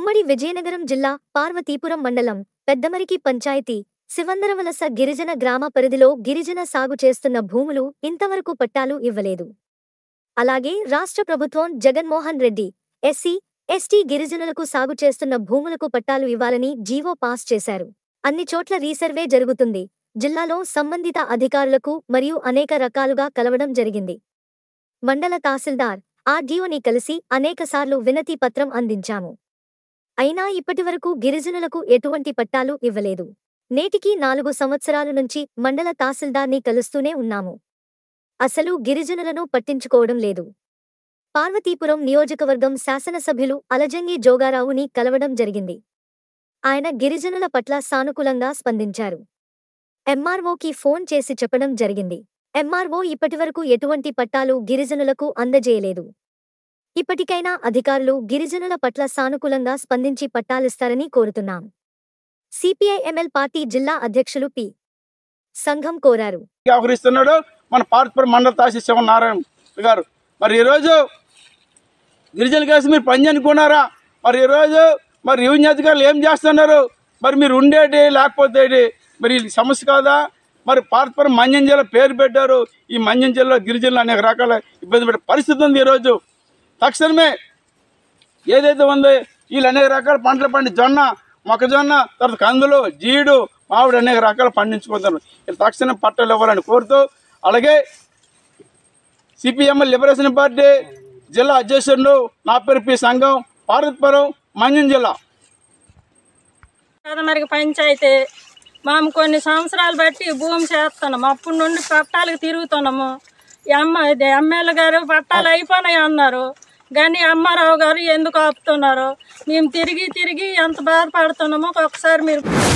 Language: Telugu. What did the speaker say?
ఉమ్మడి విజయనగరం జిల్లా పార్వతీపురం మండలం పెద్దమరికి పంచాయతీ శివందరవలస గిరిజన గ్రామ పరిధిలో గిరిజన సాగు చేస్తున్న భూములు ఇంతవరకు పట్టాలు ఇవ్వలేదు అలాగే రాష్ట్ర ప్రభుత్వం జగన్మోహన్ రెడ్డి ఎస్సీ ఎస్టీ గిరిజనులకు సాగు చేస్తున్న భూములకు పట్టాలు ఇవ్వాలని జీవో పాస్ చేశారు అన్ని చోట్ల రీసర్వే జరుగుతుంది జిల్లాలో సంబంధిత అధికారులకు మరియు అనేక రకాలుగా కలవడం జరిగింది మండల తహసీల్దార్ ఆర్డీఓని కలిసి అనేకసార్లు వినతి పత్రం అందించాము అయినా ఇప్పటివరకు గిరిజనులకు ఎటువంటి పట్టాలు ఇవ్వలేదు నేటికి నాలుగు సంవత్సరాల నుంచి మండల తహసీల్దార్ని కలుస్తూనే ఉన్నాము అసలు గిరిజనులను పట్టించుకోవడం లేదు పార్వతీపురం నియోజకవర్గం శాసనసభ్యులు అలజంగి జోగారావుని కలవడం జరిగింది ఆయన గిరిజనుల పట్ల సానుకూలంగా స్పందించారు ఎంఆర్ఓకి ఫోన్ చేసి చెప్పడం జరిగింది ఎంఆర్ఓ ఇప్పటివరకు ఎటువంటి పట్టాలు గిరిజనులకు అందజేయలేదు ఇప్పటికైనా అధికారులు గిరిజనుల పట్ల సానుకూలంగా స్పందించి పట్టాలిస్తారని కోరుతున్నాం సిపిఐ ఎంఎల్ పార్టీ జిల్లా అధ్యక్షులు పి సంఘం కోరారు వ్యవహరిస్తున్నాడు మన పార్వతీపురం మండల తహసీల్ శివనారాయణ గారు మరి ఈరోజు గిరిజన కేసు మీరు పని అనుకున్నారా మరి ఈరోజు మరి రెవెన్యూ అధికారులు ఏం చేస్తున్నారు మరి మీరు ఉండేటి లేకపోతే ఏంటి? మరి ఇది సమస్య కాదా మరి పార్వతీపురం మన్యం జిల్లా పేరు పెట్టారు ఈ మన్యం జిల్లా గిరిజనులు అనేక రకాల ఇబ్బంది పెట్టే పరిస్థితి ఉంది ఈరోజు తక్షణమే ఏదైతే ఉందో వీళ్ళు అనేక రకాల పంటలు పండి జొన్న మొక్కజొన్న తర్వాత కందులు జీడు మామిడి అనేక రకాలు పండించుకుంటారు వీళ్ళు తక్షణం పట్టాలు ఇవ్వాలని కోరుతూ అలాగే సిపిఎం లిబరేషన్ పార్టీ జిల్లా అధ్యక్షుడు నా పేరు పి సంఘం పార్వతీపురం మన్యం జిల్లా పెదమరికి పంచాయితీ మేము కొన్ని సంవత్సరాలు బట్టి భూమి చేస్తున్నాము అప్పటి నుండి పట్టాలకు తిరుగుతున్నాము ఎమ్మ ఇది ఎమ్మెల్యే గారు పట్టాలు అయిపోయినాయి అన్నారు కానీ అమ్మారావు గారు ఎందుకు ఆపుతున్నారు మేము తిరిగి తిరిగి ఎంత బాధపడుతున్నామో ఒకసారి మీరు